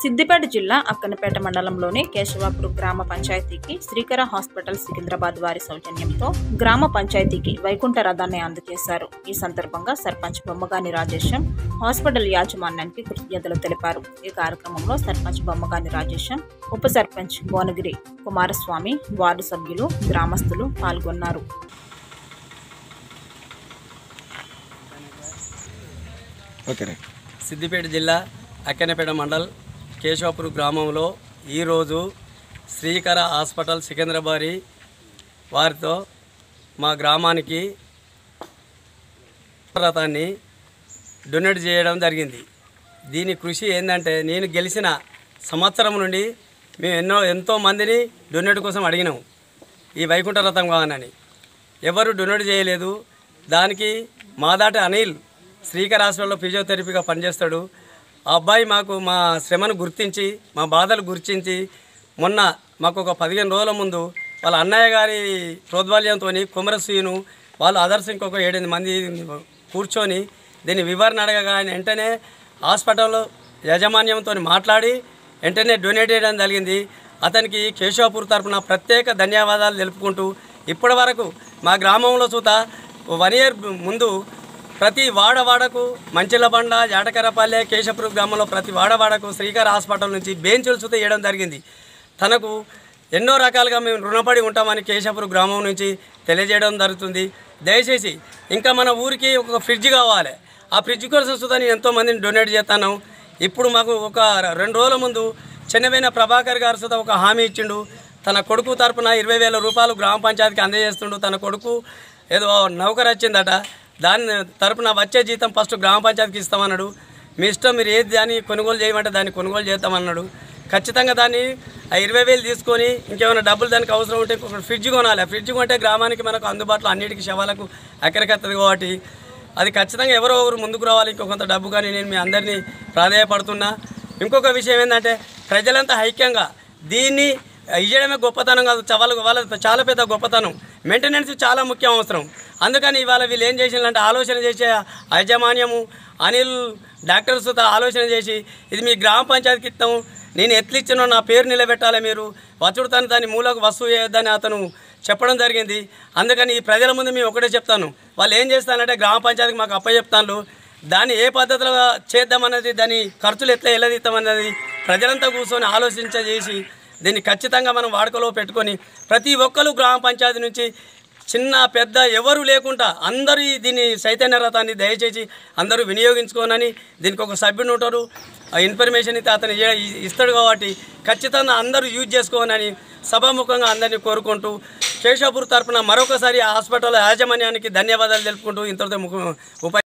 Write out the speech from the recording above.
సిద్దిపేట జిల్లా అక్కనపేట మండలంలోని కేశవాపూర్ గ్రామ పంచాయతీకి శ్రీకర హాస్పిటల్ సికింద్రాబాద్ వారి సౌజన్యంతో గ్రామ పంచాయతీకి వైకుంఠ రథాన్ని అందజేశారు ఈ సందర్భంగా సర్పంచ్ బొమ్మగాని రాజేశం హాస్పిటల్ యాజమాన్యానికి కృతజ్ఞతలు తెలిపారు ఈ కార్యక్రమంలో సర్పంచ్ బొమ్మగాని రాజేశం ఉప సర్పంచ్ భువనగిరి కుమారస్వామి వార్డు సభ్యులు గ్రామస్తులు పాల్గొన్నారు ఓకే రైట్ సిద్దిపేట జిల్లా అక్కనపేట మండల్ కేశవాపూర్ గ్రామంలో ఈరోజు శ్రీకర హాస్పిటల్ సికింద్రాబారి వారితో మా గ్రామానికి రథాన్ని డొనేట్ చేయడం జరిగింది దీని కృషి ఏంటంటే నేను గెలిచిన సంవత్సరం నుండి మేము ఎన్నో ఎంతో మందిని డొనేట్ కోసం అడిగినాము ఈ వైకుంఠ రథం కావాలని ఎవరు డొనేట్ చేయలేదు దానికి మాదాటి అనిల్ శ్రీకర్ హాస్పిటల్లో ఫిజియోథెరపీగా పనిచేస్తాడు ఆ అబ్బాయి మాకు మా శ్రమను గుర్తించి మా బాధలు గుర్తించి మొన్న మాకు ఒక పదిహేను రోజుల ముందు వాళ్ళ అన్నయ్య గారి ప్రోద్బల్యంతో కుమరసూయును వాళ్ళు అదర్స్ ఇంకొక ఏడెనిమిది మంది కూర్చొని దీని వివరణ అడగగా ఆయన వెంటనే హాస్పిటల్లో యాజమాన్యంతో మాట్లాడి వెంటనే డొనేట్ చేయడం జరిగింది అతనికి కేశవపూర్ తరపున ప్రత్యేక ధన్యవాదాలు తెలుపుకుంటూ ఇప్పటి వరకు మా గ్రామంలో చూత వన్ ఇయర్ ముందు ప్రతి వాడవాడకు మంచిలబండ జాటకరపల్లె కేశపుర గ్రామంలో ప్రతి వాడవాడకు శ్రీకర్ హాస్పిటల్ నుంచి బెంచులు చూత వేయడం జరిగింది తనకు ఎన్నో రకాలుగా మేము రుణపడి ఉంటామని కేశపుర గ్రామం నుంచి తెలియజేయడం జరుగుతుంది దయచేసి ఇంకా మన ఊరికి ఒక ఫ్రిడ్జ్ కావాలి ఆ ఫ్రిడ్జ్ కోసం సుధా నేను ఎంతో మందిని డొనేట్ చేస్తాను ఇప్పుడు మాకు ఒక రెండు రోజుల ముందు చెన్నవైన ప్రభాకర్ గారు సుధా ఒక హామీ ఇచ్చిండు తన కొడుకు తరపున ఇరవై వేల రూపాయలు గ్రామ పంచాయతీకి అందజేస్తుండు తన కొడుకు ఏదో నౌకరు వచ్చిందట దాని తరపున వచ్చే జీతం ఫస్ట్ గ్రామ పంచాయతీకి ఇస్తామన్నాడు మీ ఇష్టం మీరు ఏది దాన్ని కొనుగోలు చేయమంటే దాన్ని కొనుగోలు చేస్తామన్నాడు ఖచ్చితంగా దాన్ని ఆ ఇరవై వేలు తీసుకొని ఇంకేమైనా డబ్బులు దానికి అవసరం ఉంటే ఒక ఫ్రిడ్జ్ కొనాలి ఆ ఫ్రిడ్జ్ కొంటే గ్రామానికి మనకు అందుబాటులో అన్నిటికీ శవాలకు ఎక్కడికెత్తది కాబట్టి అది ఖచ్చితంగా ఎవరో ఒకరు ముందుకు రావాలి ఇంకో కొంత డబ్బు కానీ నేను మీ అందరినీ ప్రాధాయపడుతున్నా ఇంకొక విషయం ఏంటంటే ప్రజలంతా ఐక్యంగా దీన్ని ఇయ్యడమే గొప్పతనం కాదు చవాళ్ళ వాళ్ళ చాలా పెద్ద గొప్పతనం మెయింటెనెన్స్ చాలా ముఖ్యం అవసరం అందుకని ఇవాళ వీళ్ళు ఏం చేసిందంటే ఆలోచన చేసే యాజమాన్యము అనిల్ డాక్టర్స్ తో ఆలోచన చేసి ఇది మీ గ్రామ పంచాయతీకి ఇస్తాము నేను ఎట్లిచ్చినో నా పేరు నిలబెట్టాలి మీరు వచ్చుడు తను దాని మూలకు వస్తువు చేయొద్దని అతను చెప్పడం జరిగింది అందుకని ఈ ప్రజల ముందు మేము ఒకటే చెప్తాను వాళ్ళు ఏం చేస్తానంటే గ్రామ పంచాయతీకి మాకు అప్పచెప్తాను దాన్ని ఏ పద్ధతిలో చేద్దామన్నది దాని ఖర్చులు ఎట్లా ఎల్లదీస్తామన్నది ప్రజలంతా కూర్చొని ఆలోచించేసి దీన్ని ఖచ్చితంగా మనం వాడుకలో పెట్టుకొని ప్రతి ఒక్కరు గ్రామ పంచాయతీ నుంచి చిన్న పెద్ద ఎవరు లేకుండా అందరూ ఈ దీన్ని చైతన్య రథాన్ని దయచేసి అందరూ వినియోగించుకోనని దీనికి ఒక సభ్యుడు ఉంటారు ఆ ఇన్ఫర్మేషన్ అయితే అతను ఏ- ఇస్తాడు కాబట్టి ఖచ్చితంగా అందరూ యూజ్ చేసుకోనని సభాముఖంగా అందరినీ కోరుకుంటూ శేషాపూర్ తరపున మరొకసారి ఆ హాస్పిటల్ యాజమాన్యానికి ధన్యవాదాలు తెలుపుకుంటూ ఇంతటితో ముఖ ఉప